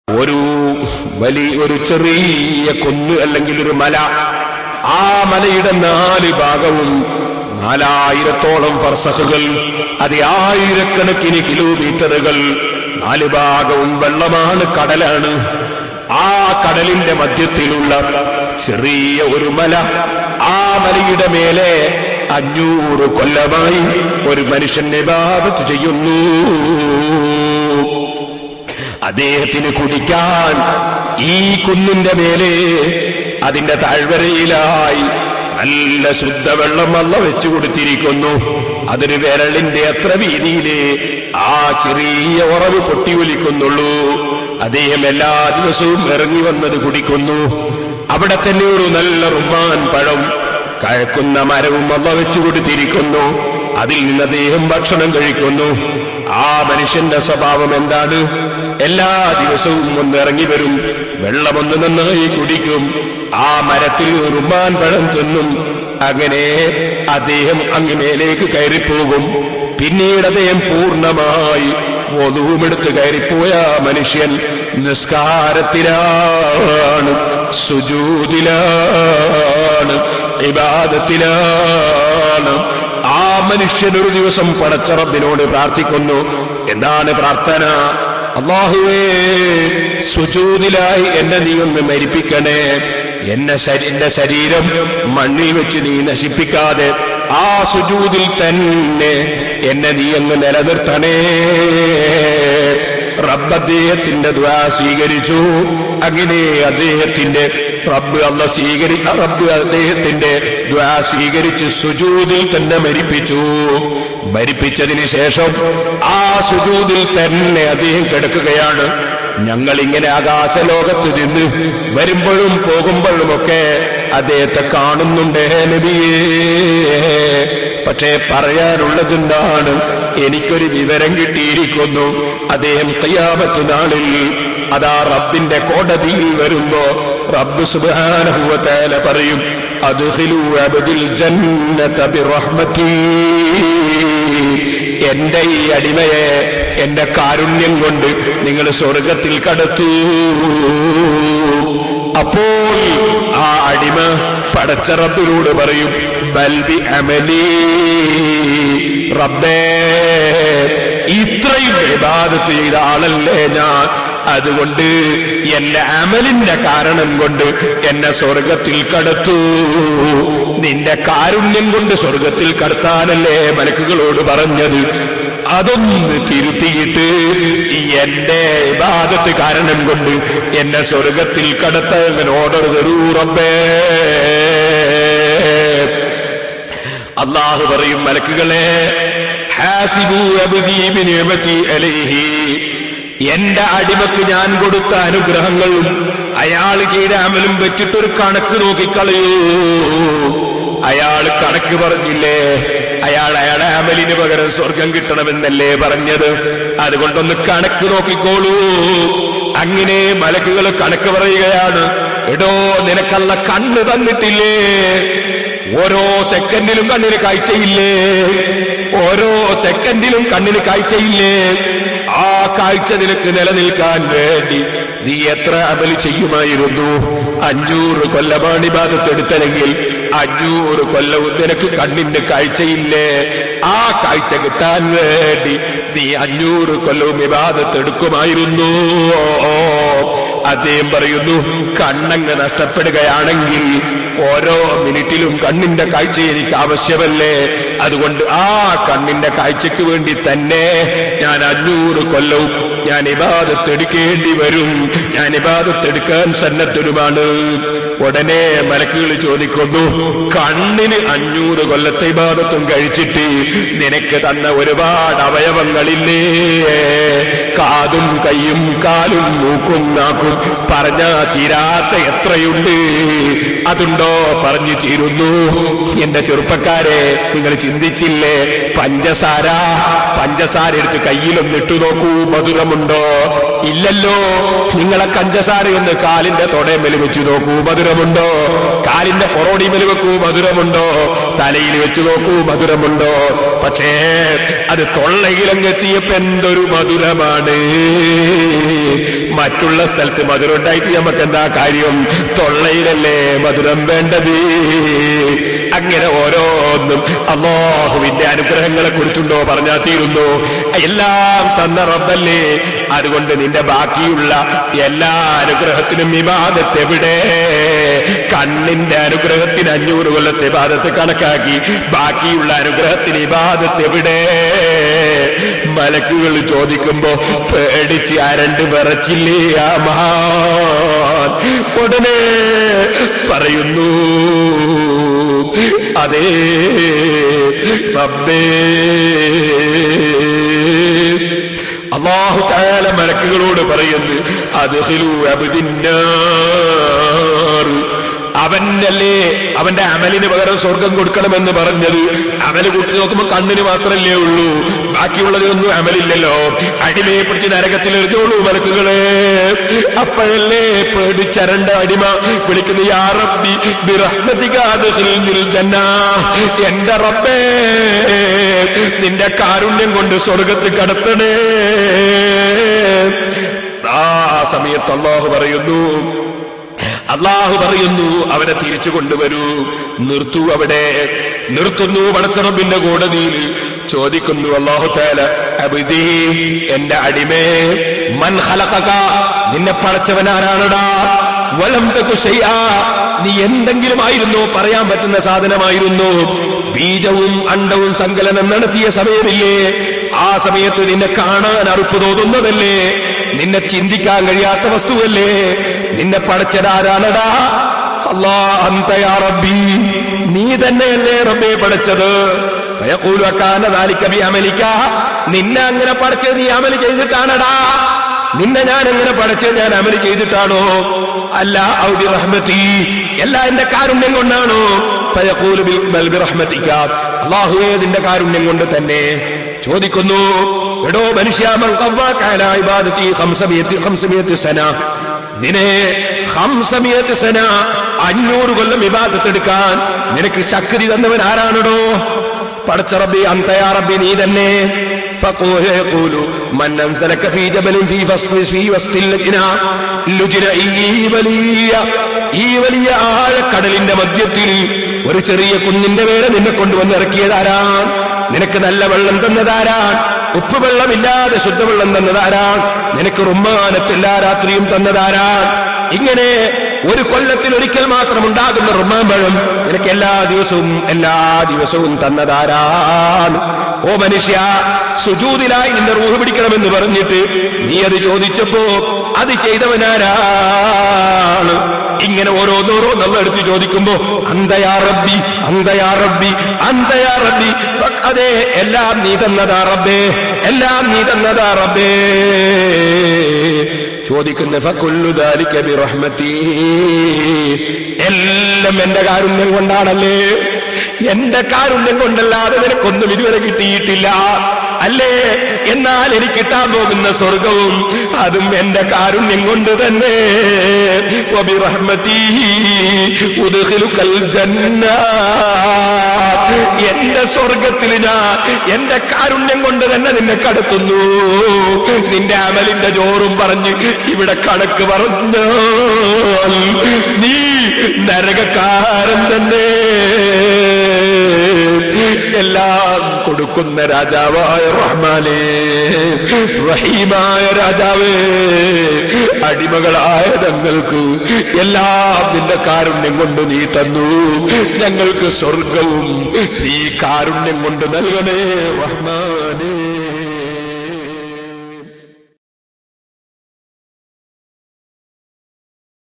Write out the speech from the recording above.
ഒരു വലിയ ഒരു ചെറിയ കുന്ന് അല്ലെങ്കിൽ ഒരു മല ആ മലയുടെ നാല് ഭാഗവും നാലായിരത്തോളം ഫർസഖുകൾ അത് ആയിരക്കണക്കിന് കിലോമീറ്ററുകൾ നാല് ഭാഗവും വെള്ളമാണ് കടലാണ് ആ കടലിന്റെ മധ്യത്തിലുള്ള ചെറിയ ഒരു മല ആ മലയുടെ മേലെ അഞ്ഞൂറ് കൊല്ലമായി ഒരു മനുഷ്യൻ നിബാദത്ത് ചെയ്യുന്നു അദ്ദേഹത്തിന് കുടിക്കാൻ ഈ കുന്നിന്റെ മേലെ അതിന്റെ താഴ്വരയിലായി നല്ല ശുദ്ധവെള്ളം വള്ള വെച്ചു കൊടുത്തിരിക്കുന്നു അതൊരു വിരളിന്റെ അത്ര വീതിയില് ആ ചെറിയ ഉറവ് പൊട്ടി ഒലിക്കുന്നുള്ളൂ അദ്ദേഹം എല്ലാ ദിവസവും ഇറങ്ങി വന്നത് കുടിക്കുന്നു അവിടെ തന്നെ ഒരു നല്ല റുമാൻ പഴം കഴക്കുന്ന മരവും വള്ള വെച്ചു കൊടുത്തിരിക്കുന്നു അതിൽ നിന്ന് അദ്ദേഹം ഭക്ഷണം കഴിക്കുന്നു ആ മനുഷ്യന്റെ സ്വഭാവം എന്താണ് എല്ലാ ദിവസവും ഒന്ന് ഇറങ്ങി വരും വെള്ളമൊന്ന് നന്നായി കുടിക്കും ആ മരത്തിൽ റുമാൻ പഴം തിന്നും അങ്ങനെ അദ്ദേഹം അങ്ങ് മേലേക്ക് കയറിപ്പോകും പിന്നീട് അദ്ദേഹം പൂർണ്ണമായി വധുവുമെടുത്ത് കയറിപ്പോയ ആ മനുഷ്യൻ നിസ്കാരത്തിലാണ് സുജൂതിലാണ് ഇബാദത്തിലാണ് ആ മനുഷ്യൻ ഒരു ദിവസം പടച്ചറബിനോട് പ്രാർത്ഥിക്കുന്നു എന്താണ് പ്രാർത്ഥന അള്ളാഹുവേ സുജൂതിലായി എന്നെ നീ ഒന്ന് മരിപ്പിക്കണേ എന്നെ ശരീ- എന്റെ ശരീരം മണ്ണിൽ വെച്ച് നീ നശിപ്പിക്കാതെ ആ സുജൂതിൽ തന്നെ എന്നെ നീ അങ്ങ് നിലനിർത്തണേ റബ്ബ് അദ്ദേഹത്തിന്റെ ദ്വാ സ്വീകരിച്ചു അങ്ങനെ അദ്ദേഹത്തിന്റെ റബ്ബ് അല്ല സ്വീകരി റബ്ബ് അദ്ദേഹത്തിന്റെ ദ്വാ സ്വീകരിച്ച് സുജൂതിൽ തന്നെ മരിപ്പിച്ചു മരിപ്പിച്ചതിന് ശേഷം ആ സുജൂതിൽ തന്നെ അദ്ദേഹം കിടക്കുകയാണ് ഞങ്ങൾ ഇങ്ങനെ ആകാശലോകത്ത് നിന്ന് വരുമ്പോഴും പോകുമ്പോഴുമൊക്കെ അദ്ദേഹത്തെ കാണുന്നുണ്ട് നബിയേ പക്ഷേ പറയാനുള്ളത് എന്താണ് എനിക്കൊരു വിവരം കിട്ടിയിരിക്കുന്നു അദ്ദേഹം കയ്യാമത്ത് നാളിൽ അതാ റബ്ബിന്റെ കോടതിയിൽ വരുമ്പോ റബ്ബ് സുബാനഹുവല പറയും അദ്ഖിലൂ അബ്ദിൽ ജന്നത ബിറഹ്മതീ എന്റെ ഈ അടിമയെ എന്റെ കാരുണ്യം കൊണ്ട് നിങ്ങൾ സ്വർഗത്തിൽ കടത്തൂ അപ്പോൾ ആ അടിമ പടച്ചറബിനോട് പറയും ബൽബി അമലി റബ്ബേ ഇത്രയും വിവാദത്ത് ചെയ്ത ആളല്ലേ ഞാൻ അതുകൊണ്ട് എന്റെ അമലിന്റെ കാരണം കൊണ്ട് എന്നെ സ്വർഗത്തിൽ കടത്തൂ നിന്റെ കാരുണ്യം കൊണ്ട് സ്വർഗത്തിൽ കടത്താനല്ലേ മലക്കുകളോട് പറഞ്ഞത് അതൊന്ന് തിരുത്തിയിട്ട് ഈ എന്റെ ഇബാദത്ത് കാരണം കൊണ്ട് എന്നെ സ്വർഗത്തിൽ കടത്താൻ ഓർഡർ തരൂ റബ്ബേ അള്ളാഹു പറയും മലക്കുകളെ ഹാസിബു അബ്ദീ ബിനിഅമതി അലൈഹി എന്റെ അടിമക്ക് ഞാൻ കൊടുത്ത അനുഗ്രഹങ്ങളും അയാൾ കീഴാമലും വെച്ചിട്ടൊരു കണക്ക് നോക്കിക്കളയൂ അയാൾ കണക്ക് പറഞ്ഞില്ലേ അയാൾ അയാളെ അമലിന് പകരം സ്വർഗം കിട്ടണമെന്നല്ലേ പറഞ്ഞത് അതുകൊണ്ടൊന്ന് കണക്ക് നോക്കിക്കോളൂ അങ്ങനെ മലക്കുകൾ കണക്ക് പറയുകയാണ് എടോ നിനക്കല്ല കണ്ണ് തന്നിട്ടില്ലേ ഓരോ സെക്കൻഡിലും കണ്ണിന് കാഴ്ചയില്ലേ ഓരോ സെക്കൻഡിലും കണ്ണിന് കാഴ്ചയില്ലേ ആ കാഴ്ച നിനക്ക് നിലനിൽക്കാൻ വേണ്ടി നീ എത്ര അമല് ചെയ്യുമായിരുന്നു അഞ്ഞൂറ് കൊല്ലമാണ് ഇബാദത്തെടുത്തല്ലെങ്കിൽ അഞ്ഞൂറ് കൊല്ലവും നിനക്ക് കണ്ണിന്റെ കാഴ്ചയില്ലേ ആ കാഴ്ച കിട്ടാൻ വേണ്ടി നീ അഞ്ഞൂറ് കൊല്ലവും ഇബാദത്തെടുക്കുമായിരുന്നു അദ്ദേഹം പറയുന്നു കണ്ണങ്ങ് നഷ്ടപ്പെടുകയാണെങ്കിൽ ഓരോ മിനിറ്റിലും കണ്ണിന്റെ കാഴ്ച എനിക്ക് ആവശ്യമല്ലേ അതുകൊണ്ട് ആ കണ്ണിന്റെ കാഴ്ചയ്ക്ക് വേണ്ടി തന്നെ ഞാൻ അഞ്ഞൂറ് കൊല്ലവും ഞാൻ ഇബാദത്തെടുക്കേണ്ടി വരും ഞാൻ ഇബാദത്തെടുക്കാൻ സന്നദ്ധരുമാണ് ഉടനെ മലക്കുകൾ ചോദിക്കുന്നു കണ്ണിന് അഞ്ഞൂറ് കൊല്ലത്തെ ഇബാദത്തും കഴിച്ചിട്ട് നിനക്ക് തന്ന ഒരുപാട് അവയവങ്ങളില്ലേ കാതും കൈയും കാലും മൂക്കും നാക്കും പറഞ്ഞ തീരാത്ത എത്രയുണ്ട് അതുണ്ടോ പറഞ്ഞു തീരുന്നു എന്റെ ചെറുപ്പക്കാരെ നിങ്ങൾ ചിന്തിച്ചില്ലേ പഞ്ചസാര പഞ്ചസാര എടുത്ത് കയ്യിലൊന്നിട്ടു നോക്കൂ മധുരമുണ്ടോ ഇല്ലല്ലോ നിങ്ങളെ കഞ്ചസാരയൊന്ന് കാലിന്റെ തൊടയമേൽ വെച്ച് നോക്കൂ മധുരമുണ്ടോ കാലിന്റെ പൊറോടിമേൽ വെക്കൂ മധുരമുണ്ടോ തലയിൽ വെച്ച് നോക്കൂ മധുരമുണ്ടോ പക്ഷേ അത് തൊള്ളയിലങ്ങെത്തിയപ്പോ എന്തൊരു മധുരമാണ് മറ്റുള്ള സ്ഥലത്ത് മധുരം ഉണ്ടായിട്ട് നമുക്ക് എന്താ കാര്യം തൊള്ളയിലല്ലേ മധുരം വേണ്ടത് അങ്ങനെ ഓരോന്നും അള്ളാഹുവിന്റെ അനുഗ്രഹങ്ങളെ കുറിച്ചുണ്ടോ പറഞ്ഞാ തീരുന്നു എല്ലാം തന്ന റബ്ബല്ലേ അതുകൊണ്ട് നിന്റെ ബാക്കിയുള്ള എല്ലാ അനുഗ്രഹത്തിനും വിവാദത്ത് എവിടെ കണ്ണിന്റെ അനുഗ്രഹത്തിന് അഞ്ഞൂറ് കൊല്ലത്തെ വിവാദത്ത് കണക്കാക്കി ബാക്കിയുള്ള അനുഗ്രഹത്തിന് വിവാദത്ത് എവിടെ മലക്കുകൾ ചോദിക്കുമ്പോ പേടിച്ച് ആരണ്ട് വിറച്ചില്ലേ ആ മഹാൻ ഉടനെ പറയുന്നു അതേ റബ്ബേ അള്ളാഹു താല മലക്കുകളോട് പറയുന്നു അദ്ഖിലൂ അബ്ദിന്നാർ അവനല്ലേ അവന്റെ അമലിന് പകരം സ്വർഗം കൊടുക്കണമെന്ന് പറഞ്ഞത് അമല് കൂട്ടി നോക്കുമ്പോ കണ്ണിന് മാത്രമല്ലേ ഉള്ളൂ ബാക്കിയുള്ളതിനൊന്നും അമലില്ലല്ലോ അടിമയെ പിടിച്ച് നരകത്തിൽ എറിഞ്ഞോളൂ മലക്കുകളെ അപ്പോഴല്ലേ പേടിച്ചരണ്ട അടിമ വിളിക്കുന്ന യാ റബ്ബി ബിറഹ്മതിക അദ്ഖിൽനിൽ ജന്ന എന്റെ റബ്ബേ നിന്റെ കാരുണ്യം കൊണ്ട് സ്വർഗത്ത് കടത്തണേ ആ സമയത്ത് അള്ളാഹു പറയുന്നു അള്ളാഹു പറയുന്നു അവനെ തിരിച്ചു കൊണ്ടുവരൂ നിർത്തൂ അവിടെ നിർത്തുന്നു പടച്ചറബിന്റെ കോടതിയിൽ ചോദിക്കുന്നു അള്ളാഹു താല അബിദി എന്റെ അടിമേ മൻ ഖലഖക നിന്നെ പടച്ചവനാരാണടാ വലം തകു ശൈആ നീ എന്തെങ്കിലും ആയിരുന്നു പറയാൻ പറ്റുന്ന സാധനമായിരുന്നു ബീജവും അണ്ടവും സങ്കലനം നടത്തിയ സമയമില്ലേ ആ സമയത്ത് നിന്നെ കാണാൻ അറുപ്പ് തോന്നുന്നതല്ലേ നിന്നെ ചിന്തിക്കാൻ കഴിയാത്ത വസ്തുവല്ലേ നിന്നെ പടച്ചതാരാണടാ അല്ലാ അന്തയാ റബ്ബി നീ തന്നെയല്ലേ റബ്ബെ പഠിച്ചത് ഫയഖൂലു അക്കാന ദാലിക ബിഅമലിക നിന്നെ അങ്ങനെ പഠിച്ചത് നീ അമല് ചെയ്തിട്ടാണടാ നിന്നെ ഞാൻ എങ്ങനെ പഠിച്ചത് ഞാൻ അമല് ചെയ്തിട്ടാണോ അല്ല ഔ ബിറഹ്മതി അല്ല എന്റെ കാരുണ്യം കൊണ്ടാണോ ഫയഖൂലു ബിൽ ബൽ ബിറഹ്മതിക അല്ലാഹുവേ നിന്റെ കാരുണ്യം കൊണ്ട് തന്നെ ചോദിക്കുന്നു എടോ മനുഷ്യാമൻ കവ്വാക്കാല ഇബാദത്തി ഖംസമിയത്തി ഖംസമിയത്തി സന നിനെ ഹംസമിയത്ത് സന അഞ്ഞൂറ് കൊല്ലം വിവാദത്തെടുക്കാൻ നിനക്ക് ശക്തി തന്നവൻ ആരാണടോ പടച്ച റബ്ബി അന്തയാ റബ്ബി നീ തന്നെ فقول يقول من أنزلك في جبل في وسط في وسط اللجنة اللجنة ഈ വലിയ ഈ വലിയ ആഴക്കടലിന്റെ മധ്യത്തിൽ ഒരു ചെറിയ കുന്നിന്റെ മേലെ നിന്നെ കൊണ്ടുവന്ന് ഇറക്കിയതാരാൻ നിനക്ക് നല്ല വെള്ളം തന്നതാരാൻ ഉപ്പ് വെള്ളമില്ലാതെ ശുദ്ധവെള്ളം തന്നതാരാൻ നിനക്ക് റുമ്മാനത്ത് എല്ലാ രാത്രിയും തന്നതാരാൻ ഇങ്ങനെ ഒരു കൊല്ലത്തിൽ ഒരിക്കൽ മാത്രം ഉണ്ടാകുന്ന റുമ്മാൻ പഴം നിനക്ക് എല്ലാ ദിവസവും എല്ലാ ദിവസവും തന്നതാരാൻ ഓ മനുഷ്യ സുജൂതിലായി നിന്റെ റൂഹ് പിടിക്കണമെന്ന് പറഞ്ഞിട്ട് നീ അത് ചോദിച്ചപ്പോ അത് ചെയ്തവനാരാണ് ഇങ്ങനെ ഓരോന്നോരോന്നുള്ള എടുത്ത് ചോദിക്കുമ്പോ അന്തയാ റബ്ബി അന്തയാ റബ്ബി അന്തയാ റബ്ബി അതെ എല്ലാം നീ തന്നതാ റബ്ബേ എല്ലാം നീ തന്നതാ റബ്ബേ ചോദിക്കുന്ന ഫക്കുല്ലു ദാലിക ബിറഹ്മതി എല്ലാം എന്റെ കാരുണ്യം കൊണ്ടാണല്ലേ എന്റെ കാരുണ്യം കൊണ്ടല്ലാതെ നിനക്കൊന്നും ഇതുവരെ കിട്ടിയിട്ടില്ല അല്ലേ എന്നാൽ എനിക്ക് കിട്ടാൻ പോകുന്ന സ്വർഗവും അതും എന്റെ കാരുണ്യം കൊണ്ട് തന്നെ വബിറഹ്മതി ഉദ്ഖിലുകൽ ജന്ന എന്റെ സ്വർഗത്തിൽ ഞാൻ എന്റെ കാരുണ്യം കൊണ്ട് തന്നെ നിന്നെ കടത്തുന്നു നിന്റെ അമലിന്റെ ചോറും പറഞ്ഞ് ഇവിടെ കണക്ക് പറഞ്ഞു നീ നരകക്കാരൻ തന്നെ എല്ലാം കൊടുക്കുന്ന രാജാവായ റഹ്മാനേ റഹീമായ രാജാവേ അടിമകളായ ഞങ്ങൾക്ക് എല്ലാം നിന്റെ കാരുണ്യം കൊണ്ട് നീ തന്നു ഞങ്ങൾക്ക് സ്വർഗവും നീ കാരുണ്യം കൊണ്ട് നൽകണേ റഹ്മാൻ